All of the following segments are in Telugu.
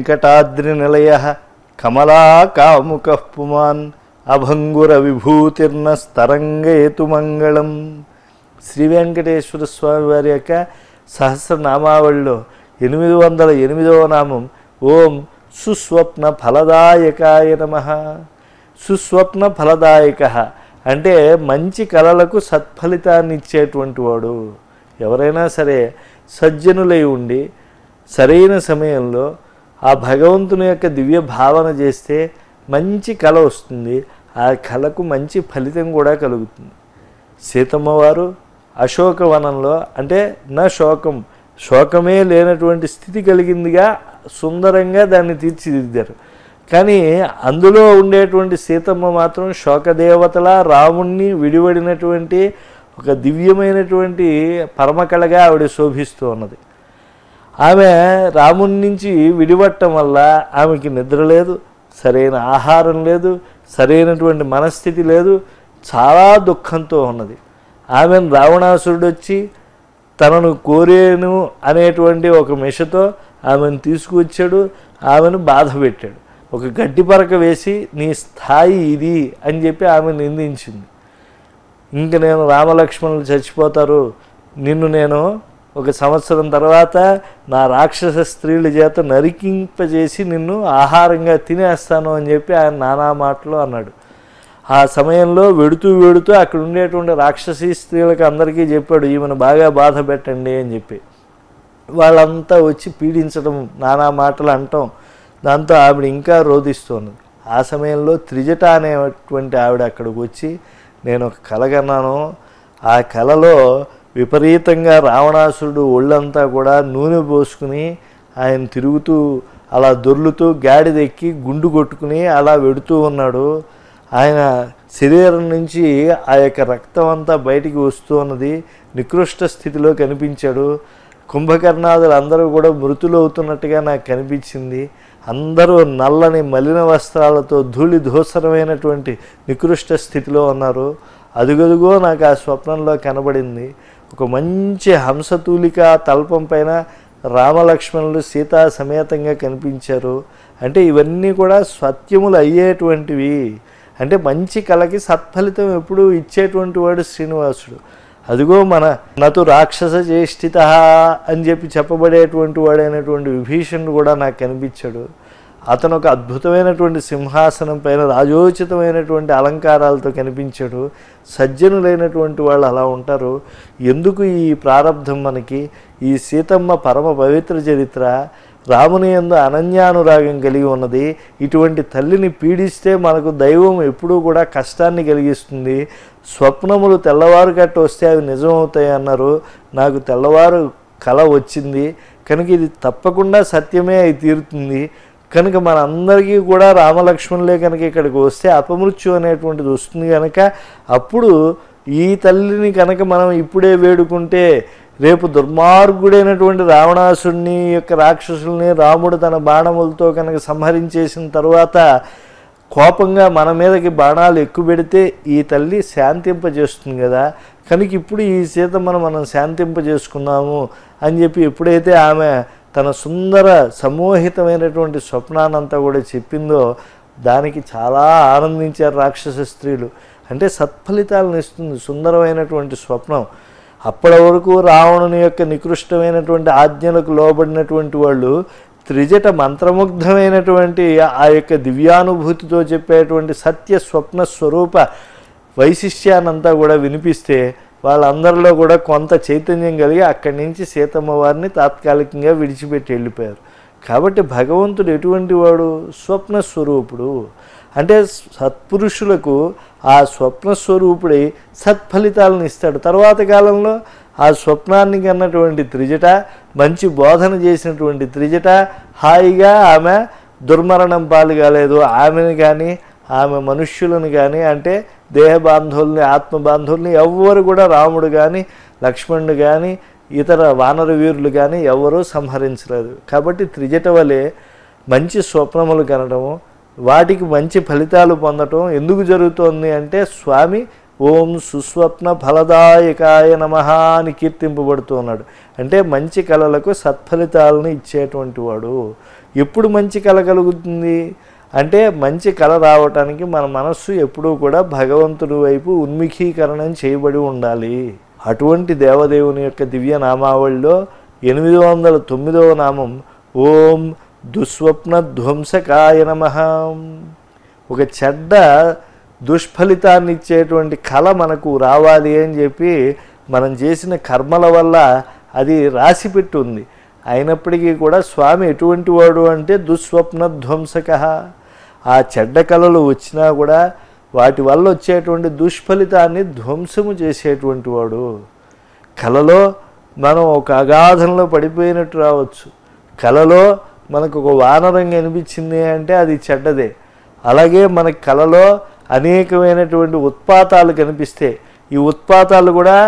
వెంకటాద్రి నిలయ కమలా కాముక పుమాన్ అభంగుర విభూతిర్న స్తరంగేతు మంగళం శ్రీ వెంకటేశ్వర స్వామి వారి యొక్క సహస్రనామావళిలో ఎనిమిది వందల ఎనిమిదవ నామం ఓం సుస్వప్న ఫలదాయకాయ నమ సుస్వప్న ఫలదాయక అంటే మంచి కళలకు సత్ఫలితాన్ని ఇచ్చేటువంటి వాడు ఎవరైనా సరే సజ్జనులై ఉండి సరైన సమయంలో ఆ భగవంతుని యొక్క దివ్య భావన చేస్తే మంచి కళ వస్తుంది ఆ కళకు మంచి ఫలితం కూడా కలుగుతుంది సీతమ్మ వారు అశోకవనంలో అంటే నా శోకం శోకమే లేనటువంటి స్థితి కలిగిందిగా సుందరంగా దాన్ని తీర్చిదిద్దారు కానీ అందులో ఉండేటువంటి సీతమ్మ మాత్రం శోకదేవతల రాముణ్ణి విడివడినటువంటి ఒక దివ్యమైనటువంటి పరమకళగా ఆవిడ శోభిస్తూ ఉన్నది ఆమె రాముని నుంచి విడిపట్టం వల్ల ఆమెకి నిద్ర లేదు సరైన ఆహారం లేదు సరైనటువంటి మనస్థితి లేదు చాలా దుఃఖంతో ఉన్నది ఆమెను రావణాసురుడు వచ్చి తనను కోరేను అనేటువంటి ఒక మిషతో ఆమెను తీసుకువచ్చాడు ఆమెను బాధ పెట్టాడు ఒక గడ్డి పరక వేసి నీ స్థాయి ఇది అని చెప్పి ఆమె నిందించింది ఇంక నేను రామలక్ష్మణులు చచ్చిపోతారు నిన్ను నేను ఒక సంవత్సరం తర్వాత నా రాక్షస స్త్రీల చేత నరికింపజేసి నిన్ను ఆహారంగా తినేస్తాను అని చెప్పి ఆయన నానా మాటలు అన్నాడు ఆ సమయంలో వెడుతూ వెడుతూ అక్కడ ఉండేటువంటి రాక్షసీ స్త్రీలకు అందరికీ చెప్పాడు ఈమెను బాగా బాధ పెట్టండి అని చెప్పి వాళ్ళంతా వచ్చి పీడించడం నానా మాటలు అంటాం దాంతో ఆవిడ ఇంకా రోధిస్తున్నది ఆ సమయంలో త్రిజట అనేటువంటి ఆవిడ అక్కడికి వచ్చి నేను ఒక కల కన్నాను ఆ కలలో విపరీతంగా రావణాసురుడు ఒళ్ళంతా కూడా నూనె పోసుకుని ఆయన తిరుగుతూ అలా దొర్లుతూ గాడిదెక్కి గుండు కొట్టుకుని అలా వెడుతూ ఉన్నాడు ఆయన శరీరం నుంచి ఆ యొక్క రక్తం అంతా బయటికి వస్తూ ఉన్నది నికృష్ట స్థితిలో కనిపించాడు కుంభకర్ణాదులు అందరూ కూడా మృతులు అవుతున్నట్టుగా నాకు కనిపించింది అందరూ నల్లని మలిన వస్త్రాలతో ధూళి ధూసరమైనటువంటి నికృష్ట స్థితిలో ఉన్నారు అదుగదుగో నాకు ఆ స్వప్నంలో కనబడింది ఒక మంచి హంసతూలిక తల్పం పైన రామలక్ష్మణులు సీతా సమేతంగా కనిపించారు అంటే ఇవన్నీ కూడా సత్యములు అయ్యేటువంటివి అంటే మంచి కళకి సత్ఫలితం ఎప్పుడు ఇచ్చేటువంటి వాడు శ్రీనివాసుడు అదిగో మన నటు రాక్షస చేష్టిత అని చెప్పి చెప్పబడేటువంటి వాడైనటువంటి విభీషణుడు కూడా నాకు కనిపించాడు అతను ఒక అద్భుతమైనటువంటి సింహాసనం పైన రాజోచితమైనటువంటి అలంకారాలతో కనిపించాడు సజ్జనులైనటువంటి వాళ్ళు అలా ఉంటారు ఎందుకు ఈ ప్రారంధం మనకి ఈ సీతమ్మ పరమ పవిత్ర చరిత్ర రాముని ఎందు అనన్యానురాగం కలిగి ఉన్నది ఇటువంటి తల్లిని పీడిస్తే మనకు దైవం ఎప్పుడూ కూడా కష్టాన్ని కలిగిస్తుంది స్వప్నములు తెల్లవారు కట్ట వస్తే అవి నిజమవుతాయి అన్నారు నాకు తెల్లవారు కళ వచ్చింది కనుక ఇది తప్పకుండా సత్యమే అయి తీరుతుంది కనుక మనందరికీ కూడా రామలక్ష్మణులే కనుక ఇక్కడికి వస్తే అపమృత్యు అనేటువంటిది వస్తుంది కనుక అప్పుడు ఈ తల్లిని కనుక మనం ఇప్పుడే వేడుకుంటే రేపు దుర్మార్గుడైనటువంటి రావణాసుడిని యొక్క రాక్షసుల్ని రాముడు తన బాణములతో కనుక సంహరించేసిన తర్వాత కోపంగా మన మీదకి బాణాలు ఎక్కువ పెడితే ఈ తల్లి శాంతింపజేస్తుంది కదా కనుక ఇప్పుడు ఈ సీతమ్మను మనం శాంతింపజేసుకున్నాము అని చెప్పి ఎప్పుడైతే ఆమె తన సుందర సమోహితమైనటువంటి స్వప్నాన్నంతా కూడా చెప్పిందో దానికి చాలా ఆనందించారు రాక్షస స్త్రీలు అంటే సత్ఫలితాలను ఇస్తుంది సుందరమైనటువంటి స్వప్నం అప్పటి వరకు రావణుని యొక్క నికృష్టమైనటువంటి ఆజ్ఞలకు లోబడినటువంటి వాళ్ళు త్రిజట మంత్రముగ్ధమైనటువంటి ఆ యొక్క దివ్యానుభూతితో చెప్పేటువంటి సత్య స్వప్న స్వరూప వైశిష్యానంతా కూడా వినిపిస్తే వాళ్ళందరిలో కూడా కొంత చైతన్యం కలిగి అక్కడి నుంచి సీతమ్మ వారిని తాత్కాలికంగా విడిచిపెట్టి వెళ్ళిపోయారు కాబట్టి భగవంతుడు ఎటువంటి వాడు స్వప్న స్వరూపుడు అంటే సత్పురుషులకు ఆ స్వప్న స్వరూపుడై సత్ఫలితాలను ఇస్తాడు తర్వాత కాలంలో ఆ స్వప్నాన్ని కన్నటువంటి త్రిజట మంచి బోధన చేసినటువంటి త్రిజట హాయిగా ఆమె దుర్మరణం పాలు కాలేదు ఆమెను కానీ ఆమె మనుష్యులను కానీ అంటే దేహ బాంధవుల్ని ఆత్మ బాంధవుల్ని ఎవ్వరు కూడా రాముడు కానీ లక్ష్మణుడు కానీ ఇతర వానర వీరులు కానీ ఎవరూ సంహరించలేదు కాబట్టి త్రిజట వలె మంచి స్వప్నములు కనడము వాటికి మంచి ఫలితాలు పొందటం ఎందుకు జరుగుతోంది అంటే స్వామి ఓం సుస్వప్న ఫలదాయకాయ నమ అని కీర్తింపబడుతూ ఉన్నాడు అంటే మంచి కళలకు సత్ఫలితాలను ఇచ్చేటువంటి వాడు ఎప్పుడు మంచి కళ కలుగుతుంది అంటే మంచి కళ రావటానికి మన మనస్సు ఎప్పుడూ కూడా భగవంతుడి వైపు ఉన్ముఖీకరణం చేయబడి ఉండాలి అటువంటి దేవదేవుని యొక్క దివ్య నామావళిలో ఎనిమిది వందల తొమ్మిదవ నామం ఓం దుస్వప్న ధ్వంసకాయ నమ ఒక చెడ్డ దుష్ఫలితాన్ని ఇచ్చేటువంటి కళ మనకు రావాలి అని చెప్పి మనం చేసిన కర్మల వల్ల అది రాసిపెట్టి ఉంది అయినప్పటికీ కూడా స్వామి ఎటువంటి వాడు అంటే దుస్వప్న ధ్వంసక ఆ చెడ్డ కళలు వచ్చినా కూడా వాటి వల్ల వచ్చేటువంటి దుష్ఫలితాన్ని ధ్వంసము చేసేటువంటి వాడు కలలో మనం ఒక అగాధంలో పడిపోయినట్టు రావచ్చు కలలో మనకు ఒక వానరం కనిపించింది అంటే అది చెడ్డదే అలాగే మన కలలో అనేకమైనటువంటి ఉత్పాతాలు కనిపిస్తే ఈ ఉత్పాతాలు కూడా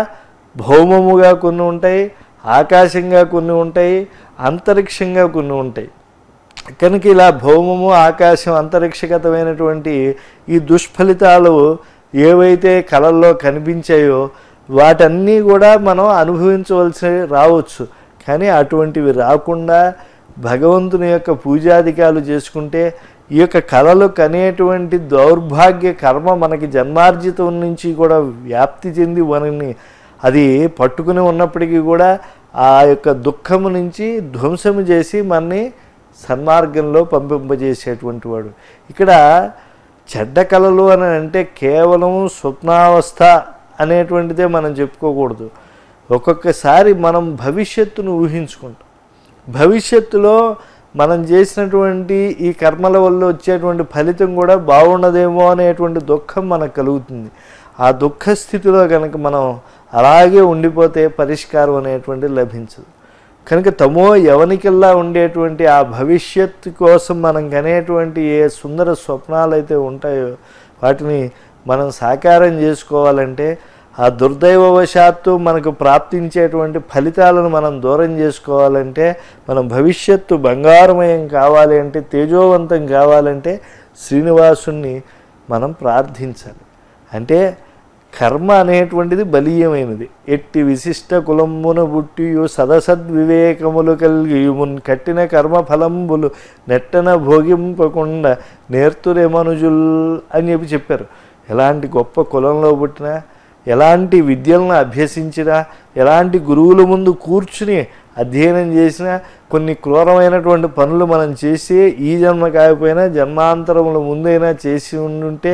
భౌమముగా కొన్ని ఉంటాయి ఆకాశంగా కొన్ని ఉంటాయి అంతరిక్షంగా కొన్ని ఉంటాయి కనుక ఇలా భౌమము ఆకాశం అంతరిక్షగతమైనటువంటి ఈ దుష్ఫలితాలు ఏవైతే కళల్లో కనిపించాయో వాటన్నీ కూడా మనం అనుభవించవలసి రావచ్చు కానీ అటువంటివి రాకుండా భగవంతుని యొక్క పూజాధికాలు చేసుకుంటే ఈ యొక్క కళలు కనేటువంటి దౌర్భాగ్య కర్మ మనకి జన్మార్జితం నుంచి కూడా వ్యాప్తి చెంది మనల్ని అది పట్టుకుని ఉన్నప్పటికీ కూడా ఆ యొక్క దుఃఖము నుంచి ధ్వంసము చేసి మనని సన్మార్గంలో పంపింపజేసేటువంటి వాడు ఇక్కడ చెడ్డ కళలు అని అంటే కేవలం స్వప్నావస్థ అనేటువంటిదే మనం చెప్పుకోకూడదు ఒక్కొక్కసారి మనం భవిష్యత్తును ఊహించుకుంటాం భవిష్యత్తులో మనం చేసినటువంటి ఈ కర్మల వల్ల వచ్చేటువంటి ఫలితం కూడా బాగుండదేమో అనేటువంటి దుఃఖం మనకు కలుగుతుంది ఆ దుఃఖ స్థితిలో కనుక మనం అలాగే ఉండిపోతే పరిష్కారం అనేటువంటిది లభించదు కనుక తమో యవనికల్లా ఉండేటువంటి ఆ భవిష్యత్తు కోసం మనం కనేటువంటి ఏ సుందర స్వప్నాలు అయితే ఉంటాయో వాటిని మనం సాకారం చేసుకోవాలంటే ఆ దుర్దైవవశాత్తు మనకు ప్రాప్తించేటువంటి ఫలితాలను మనం దూరం చేసుకోవాలంటే మనం భవిష్యత్తు బంగారమయం కావాలి అంటే తేజోవంతం కావాలంటే శ్రీనివాసుణ్ణి మనం ప్రార్థించాలి అంటే కర్మ అనేటువంటిది బలీయమైనది ఎట్టి విశిష్ట కులమ్మున బుట్టియు సదసద్వివేకములు కలిగియుమున్ కట్టిన కర్మ ఫలంబులు నెట్టన భోగింపకుండా నేర్తురేమనుజుల్ అని చెప్పి చెప్పారు ఎలాంటి గొప్ప కులంలో పుట్టినా ఎలాంటి విద్యలను అభ్యసించినా ఎలాంటి గురువుల ముందు కూర్చుని అధ్యయనం చేసినా కొన్ని క్రూరమైనటువంటి పనులు మనం చేసి ఈ జన్మ కాకపోయినా జన్మాంతరముల ముందైనా చేసి ఉండుంటే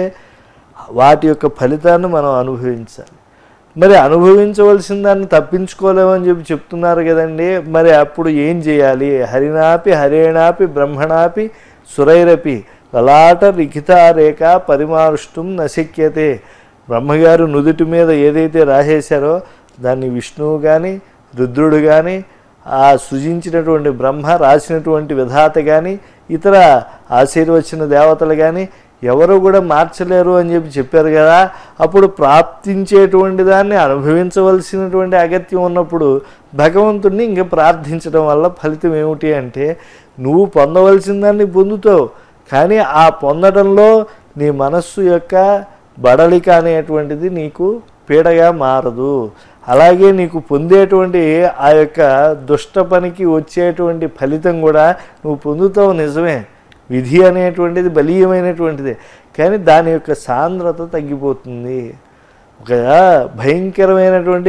వాటి యొక్క ఫలితాన్ని మనం అనుభవించాలి మరి అనుభవించవలసిన దాన్ని తప్పించుకోలేమని చెప్పి చెప్తున్నారు కదండి మరి అప్పుడు ఏం చేయాలి హరినాపి హరేణాపి బ్రహ్మణాపి సురైరపి లలాట లిఖిత రేఖ పరిమారుష్టం నశక్యతే బ్రహ్మగారు నుదుటి మీద ఏదైతే రాసేశారో దాన్ని విష్ణువు కానీ రుద్రుడు కానీ ఆ సృజించినటువంటి బ్రహ్మ రాసినటువంటి విధాత కానీ ఇతర ఆశీర్వచన దేవతలు కానీ ఎవరు కూడా మార్చలేరు అని చెప్పి చెప్పారు కదా అప్పుడు ప్రాప్తించేటువంటి దాన్ని అనుభవించవలసినటువంటి అగత్యం ఉన్నప్పుడు భగవంతుడిని ఇంక ప్రార్థించడం వల్ల ఫలితం ఏమిటి అంటే నువ్వు పొందవలసిన దాన్ని పొందుతావు కానీ ఆ పొందడంలో నీ మనస్సు యొక్క బడలిక అనేటువంటిది నీకు పీడగా మారదు అలాగే నీకు పొందేటువంటి ఆ యొక్క దుష్ట పనికి వచ్చేటువంటి ఫలితం కూడా నువ్వు పొందుతావు నిజమే విధి అనేటువంటిది బలీయమైనటువంటిదే కానీ దాని యొక్క సాంద్రత తగ్గిపోతుంది ఒక భయంకరమైనటువంటి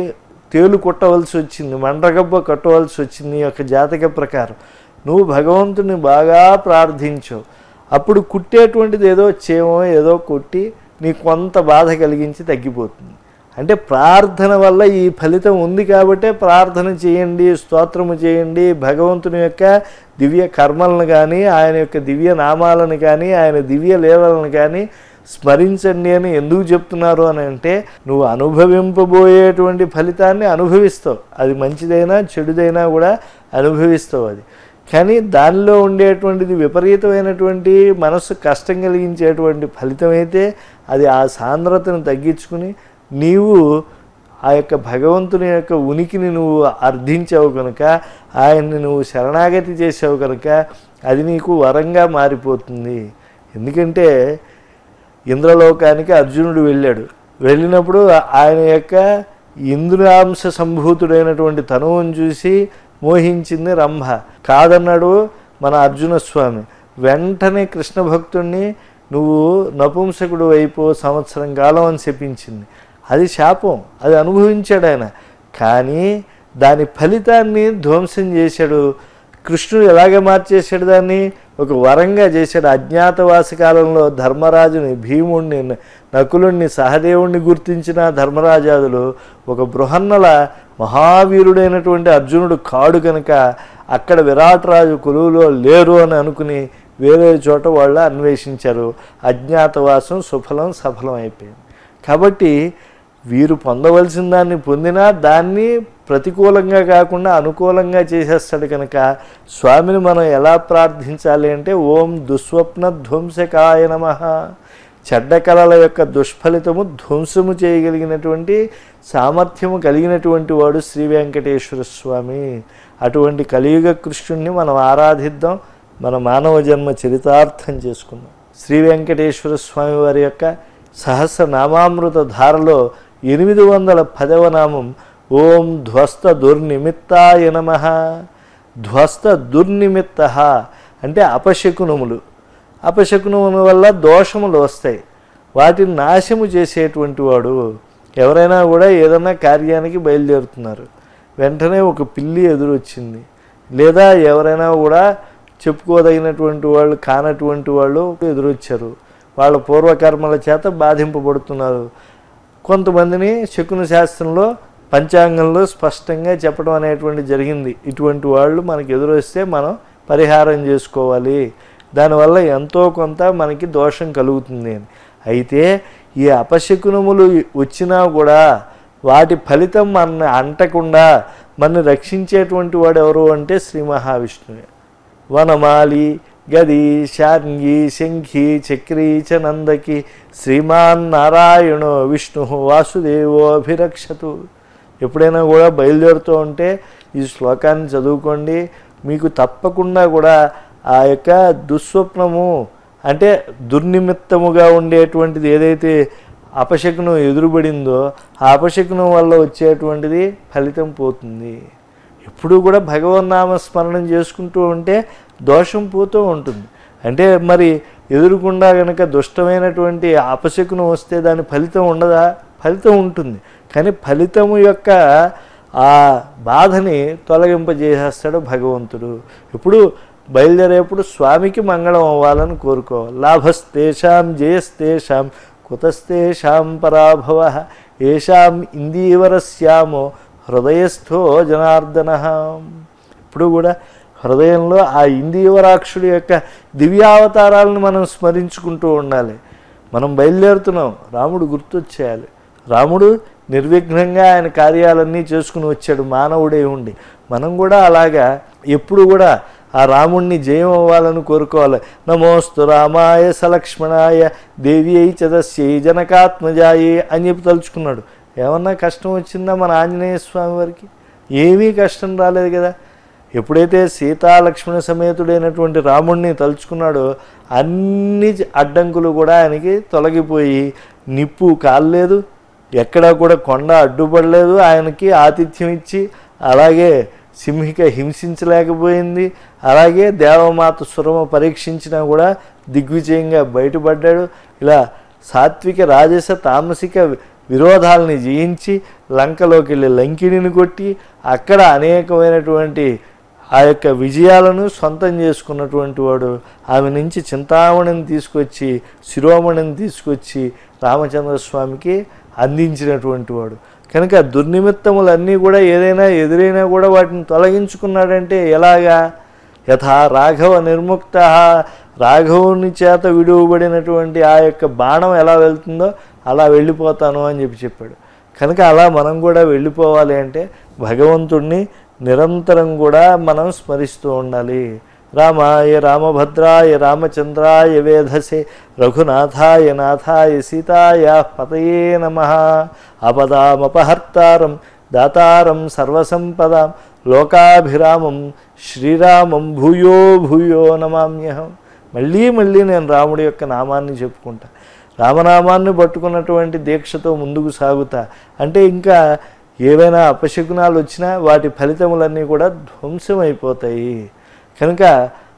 తేలు కొట్టవలసి వచ్చింది మండ్రగబ్బ కట్టవలసి వచ్చింది నీ యొక్క జాతక ప్రకారం నువ్వు భగవంతుని బాగా ప్రార్థించవు అప్పుడు కుట్టేటువంటిది ఏదో చేమో ఏదో కొట్టి నీకు కొంత బాధ కలిగించి తగ్గిపోతుంది అంటే ప్రార్థన వల్ల ఈ ఫలితం ఉంది కాబట్టే ప్రార్థన చేయండి స్తోత్రము చేయండి భగవంతుని యొక్క దివ్య కర్మలను కానీ ఆయన యొక్క దివ్య నామాలను కానీ ఆయన దివ్య లీలలను కానీ స్మరించండి అని ఎందుకు చెప్తున్నారు అని అంటే నువ్వు అనుభవింపబోయేటువంటి ఫలితాన్ని అనుభవిస్తావు అది మంచిదైనా చెడుదైనా కూడా అనుభవిస్తావు అది కానీ దానిలో ఉండేటువంటిది విపరీతమైనటువంటి మనస్సు కష్టం కలిగించేటువంటి ఫలితమైతే అది ఆ సాంద్రతను తగ్గించుకుని నీవు ఆ యొక్క భగవంతుని యొక్క ఉనికిని నువ్వు అర్థించావు కనుక ఆయన్ని నువ్వు శరణాగతి చేసావు కనుక అది నీకు వరంగా మారిపోతుంది ఎందుకంటే ఇంద్రలోకానికి అర్జునుడు వెళ్ళాడు వెళ్ళినప్పుడు ఆయన యొక్క ఇంద్రాంశ సంభూతుడైనటువంటి తనువును చూసి మోహించింది రంభ కాదన్నాడు మన అర్జున స్వామి వెంటనే కృష్ణ భక్తుణ్ణి నువ్వు నపుంసకుడు అయిపో సంవత్సరం కాలం అని చెప్పించింది అది శాపం అది అనుభవించాడు ఆయన కానీ దాని ఫలితాన్ని ధ్వంసం చేశాడు కృష్ణుడు ఎలాగ మార్చేశాడు దాన్ని ఒక వరంగా చేశాడు అజ్ఞాతవాస కాలంలో ధర్మరాజుని భీముణ్ణి నకులుణ్ణి సహదేవుణ్ణి గుర్తించిన ధర్మరాజాదులు ఒక బృహన్నల మహావీరుడైనటువంటి అర్జునుడు కాడు కనుక అక్కడ విరాట్ రాజు కొలువులో లేరు అని అనుకుని వేరే చోట వాళ్ళు అన్వేషించారు అజ్ఞాతవాసం సుఫలం సఫలం అయిపోయింది కాబట్టి వీరు పొందవలసిన దాన్ని పొందినా దాన్ని ప్రతికూలంగా కాకుండా అనుకూలంగా చేసేస్తాడు కనుక స్వామిని మనం ఎలా ప్రార్థించాలి అంటే ఓం దుస్వప్న ధ్వంసకాయ నమ చెడ్డ కళల యొక్క దుష్ఫలితము ధ్వంసము చేయగలిగినటువంటి సామర్థ్యము కలిగినటువంటి వాడు శ్రీ వెంకటేశ్వర స్వామి అటువంటి కలియుగ కృష్ణుణ్ణి మనం ఆరాధిద్దాం మన మానవ జన్మ చరితార్థం చేసుకుందాం శ్రీ వెంకటేశ్వర స్వామి వారి యొక్క సహస్రనామామృత ధారలో ఎనిమిది వందల పదవ నామం ఓం ధ్వస్త దుర్నిమిత్తాయ నమ ధ్వస్త దుర్నిమిత్త అంటే అపశకునములు అపశకునముల వల్ల దోషములు వస్తాయి వాటిని నాశము చేసేటువంటి వాడు ఎవరైనా కూడా ఏదైనా కార్యానికి బయలుదేరుతున్నారు వెంటనే ఒక పిల్లి ఎదురొచ్చింది లేదా ఎవరైనా కూడా చెప్పుకోదగినటువంటి వాళ్ళు కానటువంటి వాళ్ళు ఎదురొచ్చారు వాళ్ళ పూర్వకర్మల చేత బాధింపబడుతున్నారు కొంతమందిని శకున శాస్త్రంలో పంచాంగంలో స్పష్టంగా చెప్పడం అనేటువంటి జరిగింది ఇటువంటి వాళ్ళు మనకి ఎదురొస్తే మనం పరిహారం చేసుకోవాలి దానివల్ల ఎంతో కొంత మనకి దోషం కలుగుతుంది అని అయితే ఈ అపశకునములు వచ్చినా కూడా వాటి ఫలితం మన అంటకుండా మనని రక్షించేటువంటి వాడు ఎవరు అంటే శ్రీ మహావిష్ణువే వనమాలి గది శార్ంగి శంఖి చక్రీ చ నందకి శ్రీమాన్ నారాయణో విష్ణు వాసుదేవో అభిరక్షతు ఎప్పుడైనా కూడా బయలుదేరుతూ ఉంటే ఈ శ్లోకాన్ని చదువుకోండి మీకు తప్పకుండా కూడా ఆ యొక్క దుస్వప్నము అంటే దుర్నిమిత్తముగా ఉండేటువంటిది ఏదైతే అపశకునం ఎదురుబడిందో ఆ అపశకునం వల్ల వచ్చేటువంటిది ఫలితం పోతుంది ఎప్పుడూ కూడా భగవన్నామ స్మరణం చేసుకుంటూ ఉంటే దోషం పోతూ ఉంటుంది అంటే మరి ఎదురుకుండా కనుక దుష్టమైనటువంటి అపశకునం వస్తే దాని ఫలితం ఉండదా ఫలితం ఉంటుంది కానీ ఫలితము యొక్క ఆ బాధని తొలగింపజేసేస్తాడు భగవంతుడు ఇప్పుడు బయలుదేరేప్పుడు స్వామికి మంగళం అవ్వాలని కోరుకోవాలి లాభస్తేషాం జయస్తేషాం కుతస్తేషాం పరాభవ ఏషాం ఇందీవరస్యామో హృదయస్థో జనార్దన ఇప్పుడు కూడా హృదయంలో ఆ ఇందీవరాక్షుడి యొక్క దివ్యావతారాలను మనం స్మరించుకుంటూ ఉండాలి మనం బయలుదేరుతున్నాం రాముడు గుర్తొచ్చేయాలి రాముడు నిర్విఘ్నంగా ఆయన కార్యాలన్నీ చేసుకుని వచ్చాడు మానవుడే ఉండి మనం కూడా అలాగా ఎప్పుడు కూడా ఆ రాముణ్ణి జయం అవ్వాలని కోరుకోవాలి నమోస్తు రామాయ సలక్ష్మణాయ దేవి అయి చదస్యై జనకాత్మజాయి అని చెప్పి తలుచుకున్నాడు ఏమన్నా కష్టం వచ్చిందా మన ఆంజనేయ స్వామి వారికి ఏమీ కష్టం రాలేదు కదా ఎప్పుడైతే సీతా లక్ష్మణ సమేతుడైనటువంటి రాముణ్ణి తలుచుకున్నాడో అన్ని అడ్డంకులు కూడా ఆయనకి తొలగిపోయి నిప్పు కాలేదు ఎక్కడా కూడా కొండ అడ్డుపడలేదు ఆయనకి ఆతిథ్యం ఇచ్చి అలాగే సింహిక హింసించలేకపోయింది అలాగే దేవమాత సురమ పరీక్షించినా కూడా దిగ్విజయంగా బయటపడ్డాడు ఇలా సాత్విక రాజస తామసిక విరోధాలని జయించి లంకలోకి వెళ్ళి లంకిణిని కొట్టి అక్కడ అనేకమైనటువంటి ఆ యొక్క విజయాలను సొంతం చేసుకున్నటువంటి వాడు ఆమె నుంచి చింతామణిని తీసుకొచ్చి శిరోమణిని తీసుకొచ్చి రామచంద్రస్వామికి అందించినటువంటి వాడు కనుక దుర్నిమిత్తములన్నీ కూడా ఏదైనా ఎదురైనా కూడా వాటిని తొలగించుకున్నాడంటే ఎలాగా యథా రాఘవ నిర్ముక్త రాఘవుని చేత విడువబడినటువంటి ఆ యొక్క బాణం ఎలా వెళ్తుందో అలా వెళ్ళిపోతాను అని చెప్పి చెప్పాడు కనుక అలా మనం కూడా వెళ్ళిపోవాలి అంటే భగవంతుణ్ణి నిరంతరం కూడా మనం స్మరిస్తూ ఉండాలి రామాయ రామభద్రాయ రామచంద్రాయ వేధసే రఘునాథాయ నాథాయ సీతాయ పతయే నమ అపదామపహర్తారం దాతారం సర్వసంపదాం లోకాభిరామం శ్రీరామం భూయో భూయో నమామ్యహం మళ్ళీ మళ్ళీ నేను రాముడి యొక్క నామాన్ని చెప్పుకుంటా రామనామాన్ని పట్టుకున్నటువంటి దీక్షతో ముందుకు సాగుతా అంటే ఇంకా ఏవైనా అపశకునాలు వచ్చినా వాటి ఫలితములన్నీ కూడా ధ్వంసం అయిపోతాయి కనుక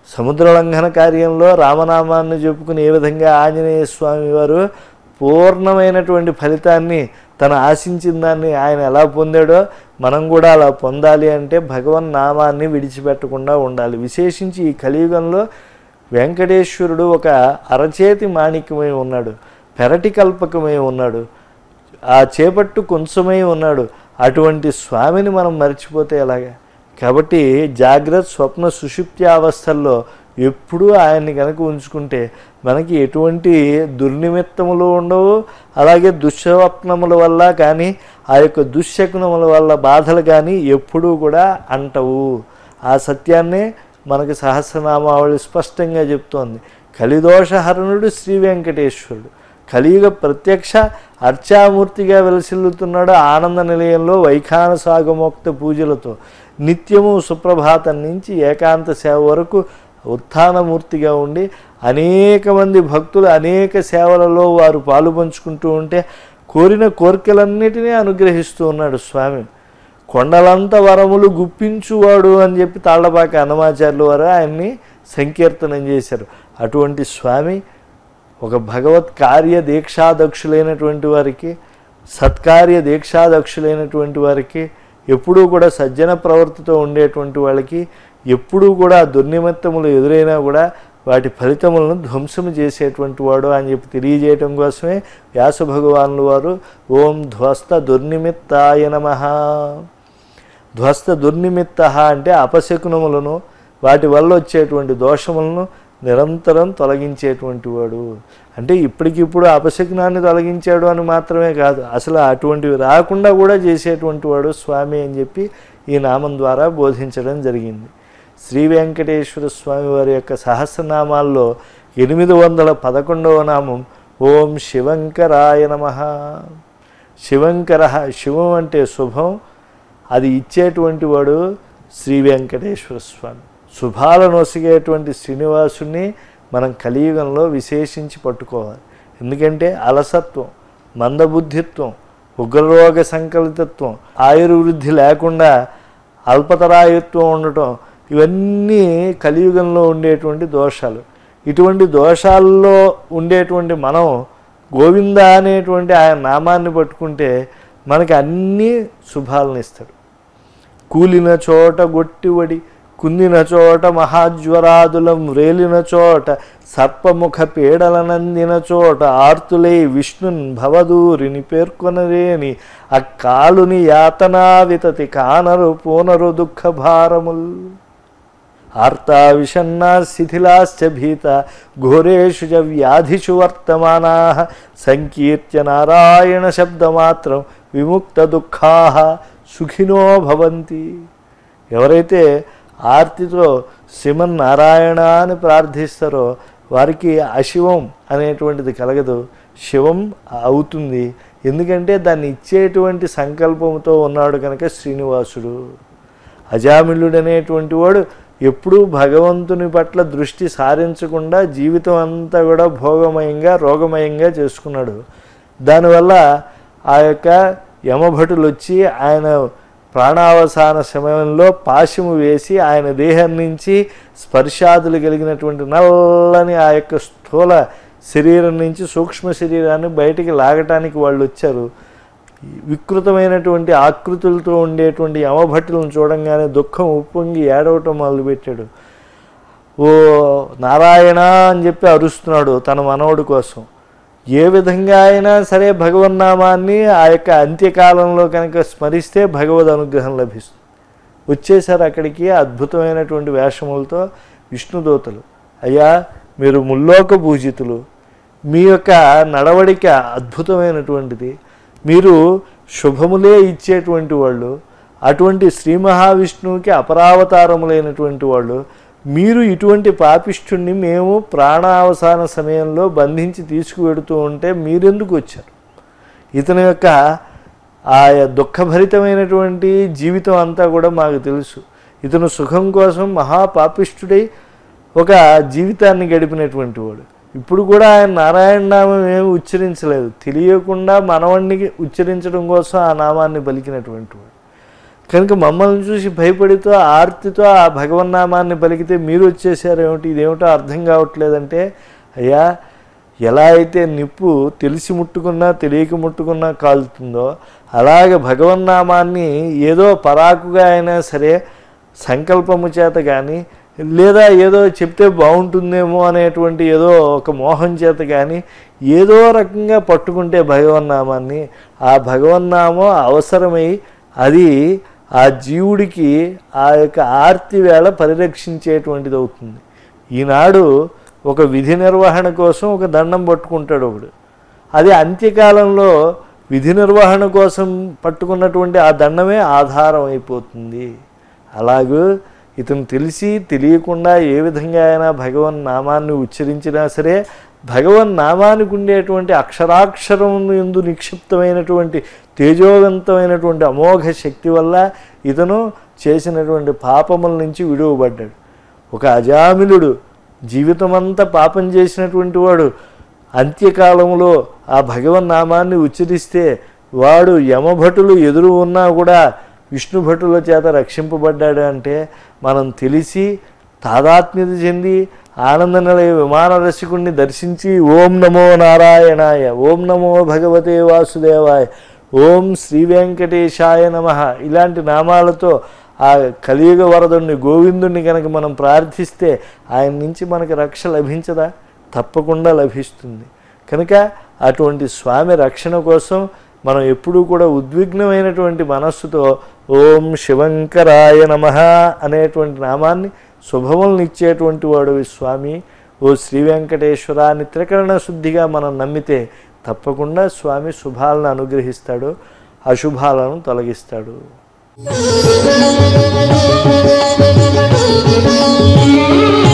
సముద్ర లంఘన కార్యంలో రామనామాన్ని చెప్పుకుని ఏ విధంగా ఆంజనేయ స్వామి వారు పూర్ణమైనటువంటి ఫలితాన్ని తను ఆశించిన దాన్ని ఆయన ఎలా పొందాడో మనం కూడా అలా పొందాలి అంటే భగవన్ నామాన్ని విడిచిపెట్టకుండా ఉండాలి విశేషించి ఈ కలియుగంలో వెంకటేశ్వరుడు ఒక అరచేతి మాణిక్యమై ఉన్నాడు పెరటి కల్పకమై ఉన్నాడు ఆ చేపట్టు కొంచెమై ఉన్నాడు అటువంటి స్వామిని మనం మర్చిపోతే ఎలాగా కాబట్టి జాగ్రత్త స్వప్న సుషుప్తి అవస్థల్లో ఎప్పుడూ ఆయన్ని కనుక ఉంచుకుంటే మనకి ఎటువంటి దుర్నిమిత్తములు ఉండవు అలాగే దుస్వప్నముల వల్ల కానీ ఆ యొక్క దుశ్శకునముల వల్ల బాధలు కానీ ఎప్పుడూ కూడా అంటవు ఆ సత్యాన్నే మనకి సహస్రనామావళి స్పష్టంగా చెప్తోంది కలిదోషహరణుడు శ్రీ వెంకటేశ్వరుడు కలియుగ ప్రత్యక్ష అర్చామూర్తిగా వెలసిల్లుతున్నాడు ఆనంద నిలయంలో వైఖాన సాగమోక్త పూజలతో నిత్యము సుప్రభాతం నుంచి ఏకాంత సేవ వరకు ఉత్థానమూర్తిగా ఉండి అనేక మంది భక్తులు అనేక సేవలలో వారు పాలు పంచుకుంటూ ఉంటే కోరిన కోరికలన్నిటినీ అనుగ్రహిస్తూ ఉన్నాడు స్వామి కొండలంత వరములు గుప్పించువాడు అని చెప్పి తాళ్లపాక అన్నమాచార్యులు వారు ఆయన్ని సంకీర్తనం చేశారు అటువంటి స్వామి ఒక భగవత్ కార్య దీక్షాదక్షులైనటువంటి వారికి సత్కార్య దీక్షాదక్షులైనటువంటి వారికి ఎప్పుడూ కూడా సజ్జన ప్రవృత్తితో ఉండేటువంటి వాళ్ళకి ఎప్పుడూ కూడా దుర్నిమిత్తములు ఎదురైనా కూడా వాటి ఫలితములను ధ్వంసము చేసేటువంటి వాడు అని చెప్పి తెలియజేయటం కోసమే వ్యాస భగవానులు వారు ఓం ధ్వస్త దుర్నిమిత్తాయ నమః ధ్వస్త దుర్నిమిత్త అంటే అపశకునములను వాటి వల్ల వచ్చేటువంటి దోషములను నిరంతరం తొలగించేటువంటి వాడు అంటే ఇప్పటికిప్పుడు అపశకునాన్ని తొలగించాడు అని మాత్రమే కాదు అసలు అటువంటివి రాకుండా కూడా చేసేటువంటి వాడు స్వామి అని చెప్పి ఈ నామం ద్వారా బోధించడం జరిగింది శ్రీ వెంకటేశ్వర స్వామి వారి యొక్క సహస్రనామాల్లో ఎనిమిది వందల పదకొండవ నామం ఓం శివంకరాయ నమ శివంకర శివం అంటే శుభం అది ఇచ్చేటువంటి వాడు శ్రీ వెంకటేశ్వర స్వామి శుభాలను నొసిగేటువంటి శ్రీనివాసుని మనం కలియుగంలో విశేషించి పట్టుకోవాలి ఎందుకంటే అలసత్వం మందబుద్ధిత్వం ఉగ్రరోగ సంకలితత్వం ఆయుర్వృద్ధి లేకుండా అల్పతరాయుత్వం ఉండటం ఇవన్నీ కలియుగంలో ఉండేటువంటి దోషాలు ఇటువంటి దోషాల్లో ఉండేటువంటి మనం గోవింద అనేటువంటి ఆయన నామాన్ని పట్టుకుంటే మనకి అన్ని శుభాలను ఇస్తాడు కూలిన చోట గొట్టివడి కుందిన చోట మహాజ్వరాదులం రేలిన చోట సర్పముఖ పీడలనందిన చోట ఆర్తులై విష్ణున్ భవదూరిని పేర్కొనరేని అక్కాలుని యాతనా వితతి కానరు పూనరు దుఃఖ భారముల్ ఆర్తా విషన్నా శిథిలాశ్చ భీత ఘోరేషు చ వ్యాధిషు వర్తమానా సంకీర్త్య నారాయణ శబ్దమాత్రం విముక్త దుఃఖా సుఖినో భవంతి ఎవరైతే ఆర్తితో శ్రీమన్నారాయణ అని ప్రార్థిస్తారో వారికి అశివం అనేటువంటిది కలగదు శివం అవుతుంది ఎందుకంటే దాన్ని ఇచ్చేటువంటి సంకల్పంతో ఉన్నాడు కనుక శ్రీనివాసుడు అజామిళుడు అనేటువంటి వాడు ఎప్పుడూ భగవంతుని పట్ల దృష్టి సారించకుండా జీవితం అంతా కూడా భోగమయంగా రోగమయంగా చేసుకున్నాడు దానివల్ల ఆ యొక్క యమభటులు వచ్చి ఆయన ప్రాణావసాన సమయంలో పాశము వేసి ఆయన దేహం నుంచి స్పర్శాదులు కలిగినటువంటి నల్లని ఆ యొక్క స్థూల శరీరం నుంచి సూక్ష్మ శరీరాన్ని బయటికి లాగటానికి వాళ్ళు వచ్చారు వికృతమైనటువంటి ఆకృతులతో ఉండేటువంటి యమభట్టులను చూడంగానే దుఃఖం ఉప్పొంగి ఏడవటం మొదలుపెట్టాడు ఓ నారాయణ అని చెప్పి అరుస్తున్నాడు తన మనవడి కోసం ఏ విధంగా అయినా సరే భగవన్నామాన్ని ఆ యొక్క అంత్యకాలంలో కనుక స్మరిస్తే భగవద్ అనుగ్రహం లభిస్తుంది వచ్చేసారు అక్కడికి అద్భుతమైనటువంటి వేషములతో విష్ణుదూతలు అయ్యా మీరు ముల్లోక పూజితులు మీ యొక్క నడవడిక అద్భుతమైనటువంటిది మీరు శుభములే ఇచ్చేటువంటి వాళ్ళు అటువంటి శ్రీ మహావిష్ణువుకి అపరావతారములైనటువంటి వాళ్ళు మీరు ఇటువంటి పాపిష్ఠుణ్ణి మేము ప్రాణావసాన సమయంలో బంధించి తీసుకువెడుతూ ఉంటే మీరెందుకు వచ్చారు ఇతని యొక్క ఆ దుఃఖభరితమైనటువంటి జీవితం అంతా కూడా మాకు తెలుసు ఇతను సుఖం కోసం మహాపాపిష్ఠుడై ఒక జీవితాన్ని గడిపినటువంటి వాడు ఇప్పుడు కూడా ఆయన నారాయణ నామం ఏమి ఉచ్చరించలేదు తెలియకుండా మనవణ్ణి ఉచ్చరించడం కోసం ఆ నామాన్ని పలికినటువంటి వాడు కనుక మమ్మల్ని చూసి భయపడితో ఆర్తితో ఆ భగవన్నామాన్ని పలికితే మీరు వచ్చేసారు ఏమిటి ఇదేమిటో అర్థం కావట్లేదంటే అయ్యా ఎలా అయితే నిప్పు తెలిసి ముట్టుకున్నా తెలియక ముట్టుకున్నా కాలుతుందో అలాగే భగవన్నామాన్ని ఏదో పరాకుగా అయినా సరే సంకల్పము చేత కానీ లేదా ఏదో చెప్తే బాగుంటుందేమో అనేటువంటి ఏదో ఒక మోహం చేత కానీ ఏదో రకంగా పట్టుకుంటే భగవన్నామాన్ని ఆ భగవన్నామం అవసరమై అది ఆ జీవుడికి ఆ యొక్క ఆర్తి వేళ పరిరక్షించేటువంటిది అవుతుంది ఈనాడు ఒక విధి నిర్వహణ కోసం ఒక దండం పట్టుకుంటాడు ఒకడు అది అంత్యకాలంలో విధి నిర్వహణ కోసం పట్టుకున్నటువంటి ఆ దండమే ఆధారం అయిపోతుంది అలాగూ ఇతను తెలిసి తెలియకుండా ఏ విధంగా అయినా భగవన్ నామాన్ని ఉచ్చరించినా సరే భగవన్ నామానికి ఉండేటువంటి అక్షరాక్షరం ఎందు నిక్షిప్తమైనటువంటి తేజోవంతమైనటువంటి అమోఘ శక్తి వల్ల ఇతను చేసినటువంటి పాపముల నుంచి విడువబడ్డాడు ఒక అజామిలుడు జీవితమంతా పాపం చేసినటువంటి వాడు అంత్యకాలంలో ఆ భగవన్ నామాన్ని ఉచ్చరిస్తే వాడు యమభటులు ఎదురు ఉన్నా కూడా విష్ణు భటుల చేత రక్షింపబడ్డాడు అంటే మనం తెలిసి తాదాత్మ్యత చెంది ఆనంద నిలయ విమాన రసికుణ్ణి దర్శించి ఓం నమో నారాయణాయ ఓం నమో భగవతే వాసుదేవాయ ఓం శ్రీ వెంకటేశాయ నమ ఇలాంటి నామాలతో ఆ కలియుగ వరదుణ్ణి గోవిందుణ్ణి కనుక మనం ప్రార్థిస్తే ఆయన నుంచి మనకి రక్ష లభించదా తప్పకుండా లభిస్తుంది కనుక అటువంటి స్వామి రక్షణ కోసం మనం ఎప్పుడూ కూడా ఉద్విగ్నమైనటువంటి మనస్సుతో ఓం శివంకరాయ నమ అనేటువంటి నామాన్ని శుభములను ఇచ్చేటువంటి వాడు ఈ స్వామి ఓ శ్రీ వెంకటేశ్వరాన్ని త్రికరణ శుద్ధిగా మనం నమ్మితే తప్పకుండా స్వామి శుభాలను అనుగ్రహిస్తాడు అశుభాలను తొలగిస్తాడు Thank you.